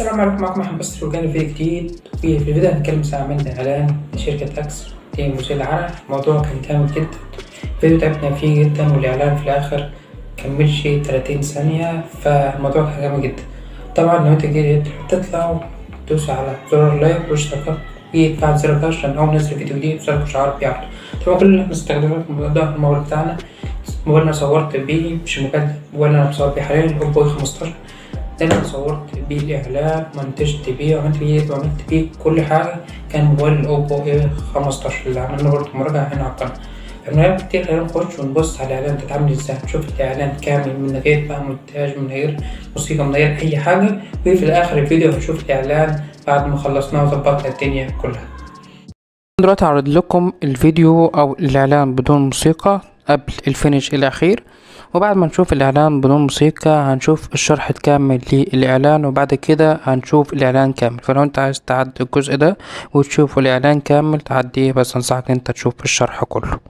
السلام عليكم معكم محمد بس رجعنا فيديو جديد وفي في الفيديو هنتكلم ساعة عن إعلان لشركة أكس دي مزيل العرق الموضوع كان جامد جدا الفيديو تعبنا فيه جدا والإعلان في الآخر مكملش تلاتين ثانية فالموضوع كان جامد جدا طبعا لو انت جديد تطلع وتدوس على زرار اللايك واشتراك وتفعل زر الجرس عشان أول ما ننزل فيديو جديد يوصلك شعار بيعرض طبعا كل اللي احنا بنستخدمه في الموضوع في الموبايل بتاعنا الموبايل اللي أنا صورت بيه مش الموبايل الموبايل اللي أنا بصور بيه حاليا الأوبو خمستاشر ده اللي أنا صورت بيه الإعلان ومنتجت بيه وعملت بيه وعملت بيه كل حاجة كان موبايل الأوبو إيه خمستاشر اللي عملنا برضه مراجعة هنا على القناة فمن كتير خلينا نخش ونبص على الإعلان تتعامل ازاي نشوف الإعلان كامل من غير بقى مونتاج من غير موسيقى من غير أي حاجة وفي الآخر الفيديو هنشوف الإعلان بعد ما خلصناه وظبطنا الدنيا كلها دلوقتي هعرض لكم الفيديو او الاعلان بدون موسيقى قبل الفينش الاخير وبعد ما نشوف الاعلان بدون موسيقى هنشوف الشرح الكامل للاعلان وبعد كده هنشوف الاعلان كامل فلو انت عايز تعدي الجزء ده وتشوف الاعلان كامل تعديه بس انصحك انت تشوف الشرح كله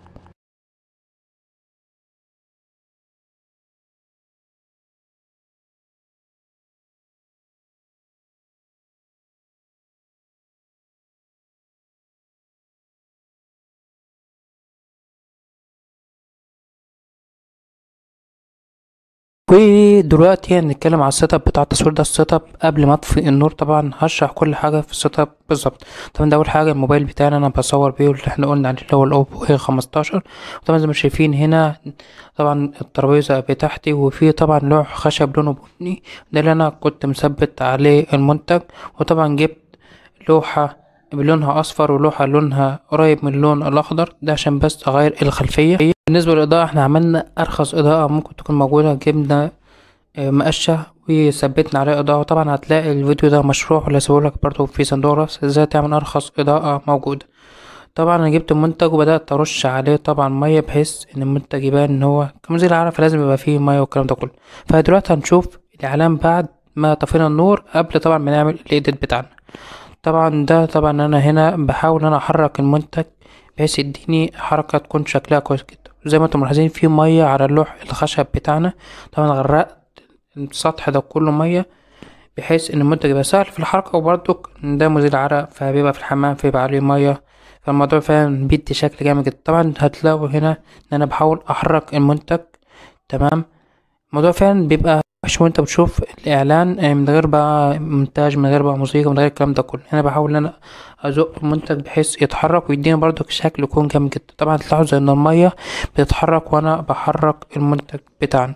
ودلوقتي هنتكلم على السيت اب بتاع التصوير ده السيت اب قبل ما اطفي النور طبعا هشرح كل حاجه في السيت اب بالظبط طبعا ده اول حاجه الموبايل بتاعنا انا بصور بيه اللي احنا قلنا عليه اللي هو الاوبو اي 15 وطبعا زي ما شايفين هنا طبعا الترابيزه بتاعتي وفي طبعا لوح خشب لونه بني ده اللي انا كنت مثبت عليه المنتج وطبعا جبت لوحه بلونها اصفر ولوحه لونها قريب من اللون الاخضر ده عشان بس اغير الخلفيه بالنسبه للاضاءه احنا عملنا ارخص اضاءه ممكن تكون موجوده جبنا مقشه وثبتنا عليه اضاءه طبعا هتلاقي الفيديو ده مشروع ولا لك برضو في صندوق الرأس ازاي تعمل ارخص اضاءه موجوده طبعا انا جبت المنتج وبدات ارش عليه طبعا ميه بحيث ان المنتج يبان ان هو كمزيل عارف فلازم يبقى فيه ميه والكلام ده كله فدلوقتي هنشوف الاعلان بعد ما طفينا النور قبل طبعا ما نعمل الايديت بتاعنا طبعا ده طبعا انا هنا بحاول انا احرك المنتج بحيث يديني حركة تكون شكلها كويس جدا زي ما انتم ملاحظين في مية على اللوح الخشب بتاعنا طبعا غرقت السطح ده كله مية بحيث ان المنتج يبقى سهل في الحركة وبرضك ده مزيل عرق فبيبقى في الحمام فيبقى عليه مية فالموضوع فعلا بيدي شكل جامد جدا طبعا هتلاقوا هنا ان انا بحاول احرك المنتج تمام الموضوع فعلا بيبقى وحش وانت بتشوف الاعلان من غير بقى مونتاج من غير بقى موسيقى من غير الكلام ده كله انا بحاول ان انا ازق المنتج بحيث يتحرك ويديني برضو شكل يكون جامد جدا طبعا تلاحظوا ان المية بتتحرك وانا بحرك المنتج بتاعنا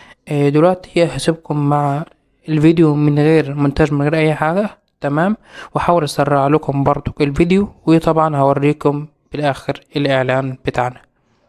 دلوقتي هسيبكم مع الفيديو من غير مونتاج من غير اي حاجة تمام واحاول اسرع لكم برضو الفيديو وطبعا هوريكم بالاخر الاعلان بتاعنا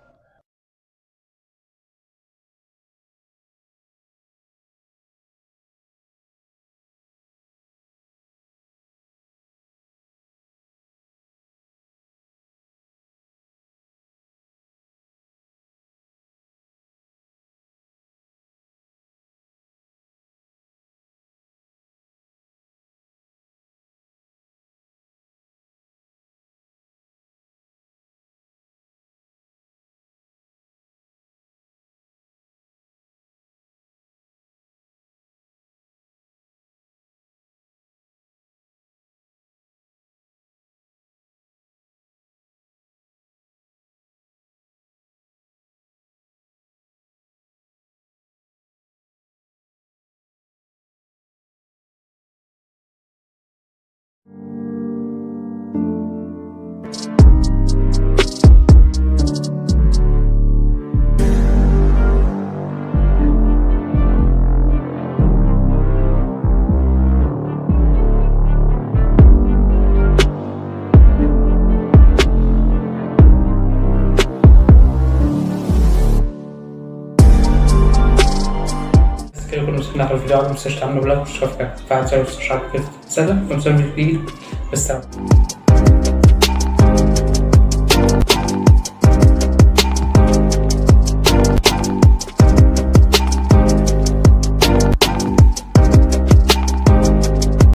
كده كنا وصلنا على الفيديو ما تنساش تعملوا لايك واشتراك في قناة فعل زر الاشعار كده تسلم ونسلم جديد بالسلامة